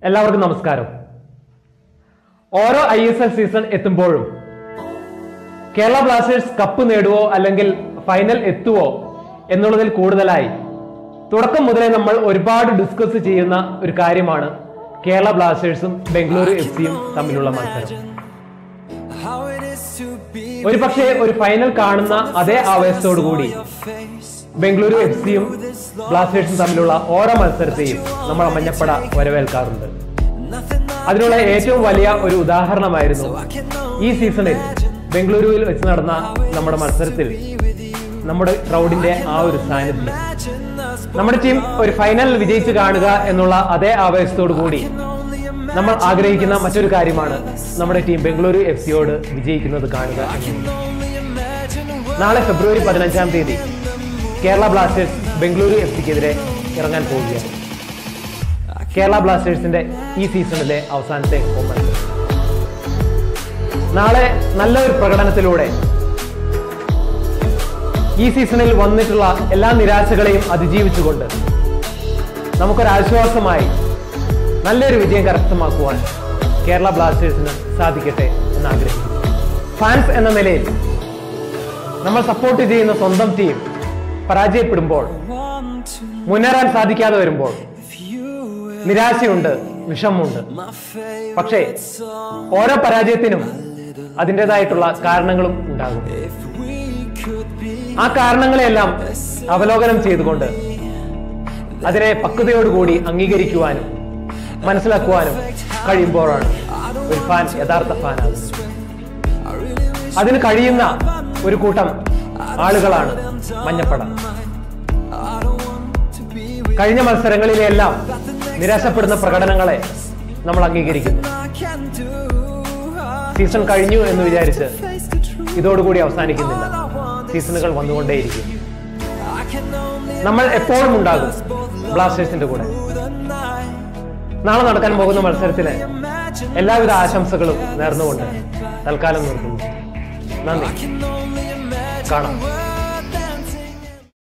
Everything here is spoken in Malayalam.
എല്ലാവർക്കും നമസ്കാരം ഓരോ ഐ എസ് എൽ സീസൺ എത്തുമ്പോഴും കേരള ബ്ലാസ്റ്റേഴ്സ് കപ്പ് നേടുവോ അല്ലെങ്കിൽ ഫൈനൽ എത്തുവോ എന്നുള്ളതിൽ കൂടുതലായി തുടക്കം മുതലേ നമ്മൾ ഒരുപാട് ഡിസ്കസ് ചെയ്യുന്ന ഒരു കാര്യമാണ് കേരള ബ്ലാസ്റ്റേഴ്സും ബംഗളൂരു എഫ് സിയും തമ്മിലുള്ള മത്സരം ഒരു പക്ഷേ ഒരു ഫൈനൽ കാണുന്ന അതേ ആവേശത്തോടു കൂടി ബംഗളൂരു എഫ് സിയും ബ്ലാസ്റ്റേഴ്സും തമ്മിലുള്ള ഓരോ മത്സരത്തെയും നമ്മൾ മഞ്ഞപ്പട വരവേൽക്കാറുണ്ട് അതിനുള്ള ഏറ്റവും വലിയ ഒരു ഉദാഹരണമായിരുന്നു ഈ സീസണിൽ ബംഗളൂരുവിൽ വെച്ച് നടന്ന നമ്മുടെ മത്സരത്തിൽ നമ്മുടെ ക്രൗഡിന്റെ ആ ഒരു സാന്നിധ്യം നമ്മുടെ ടീം ഒരു ഫൈനൽ വിജയിച്ച് കാണുക എന്നുള്ള അതേ ആവേശത്തോടു കൂടി നമ്മൾ ആഗ്രഹിക്കുന്ന മറ്റൊരു കാര്യമാണ് നമ്മുടെ ടീം ബംഗളൂരു എഫ് സിയോട് വിജയിക്കുന്നത് കാണുക എന്നുള്ളത്. നാളെ ഫെബ്രുവരി പതിനഞ്ചാം തീയതി കേരള ബ്ലാസ്റ്റേഴ്സ് ബംഗളൂരു എഫ് സിക്കെതിരെ ഇറങ്ങാൻ പോവുകയാണ് കേരള ബ്ലാസ്റ്റേഴ്സിന്റെ ഈ സീസണിലെ അവസാനത്തെ ഹോം മത്സരം നാളെ നല്ലൊരു പ്രകടനത്തിലൂടെ ഈ സീസണിൽ വന്നിട്ടുള്ള എല്ലാ നിരാശകളെയും അതിജീവിച്ചുകൊണ്ട് നമുക്കൊരാശ്വാസമായി നല്ലൊരു വിജയം കരസ്ഥമാക്കുവാൻ കേരള ബ്ലാസ്റ്റേഴ്സിന് സാധിക്കട്ടെ എന്ന് ആഗ്രഹിക്കുന്നു ഫാൻസ് എന്ന നിലയിൽ നമ്മൾ സപ്പോർട്ട് ചെയ്യുന്ന സ്വന്തം ടീം പരാജയപ്പെടുമ്പോൾ മുന്നേറാൻ സാധിക്കാതെ വരുമ്പോൾ നിരാശയുണ്ട് വിഷമമുണ്ട് പക്ഷേ ഓരോ പരാജയത്തിനും അതിൻ്റെതായിട്ടുള്ള കാരണങ്ങളും ഉണ്ടാകും ആ കാരണങ്ങളെല്ലാം അവലോകനം ചെയ്തുകൊണ്ട് അതിനെ പക്വതയോടുകൂടി അംഗീകരിക്കുവാനും മനസ്സിലാക്കുവാനും കഴിയുമ്പോഴാണ് ഒരു ഫാൻ യഥാർത്ഥ ഫാനാകുന്നത് അതിന് കഴിയുന്ന ഒരു കൂട്ടം ആളുകളാണ് മഞ്ഞപ്പട കഴിഞ്ഞ മത്സരങ്ങളിലെല്ലാം നിരാശപ്പെടുന്ന പ്രകടനങ്ങളെ നമ്മൾ അംഗീകരിക്കുന്നു സീസൺ കഴിഞ്ഞു എന്ന് വിചാരിച്ച് ഇതോടുകൂടി അവസാനിക്കുന്നില്ല സീസണുകൾ വന്നുകൊണ്ടേയിരിക്കും നമ്മൾ എപ്പോഴും ഉണ്ടാകും ബ്ലാസ്റ്റേഴ്സിന്റെ കൂടെ നാളെ നടക്കാൻ പോകുന്ന മത്സരത്തിന് എല്ലാവിധ ആശംസകളും നേർന്നുകൊണ്ട് തൽക്കാലം നിർത്തുന്നു നന്ദി കാണാം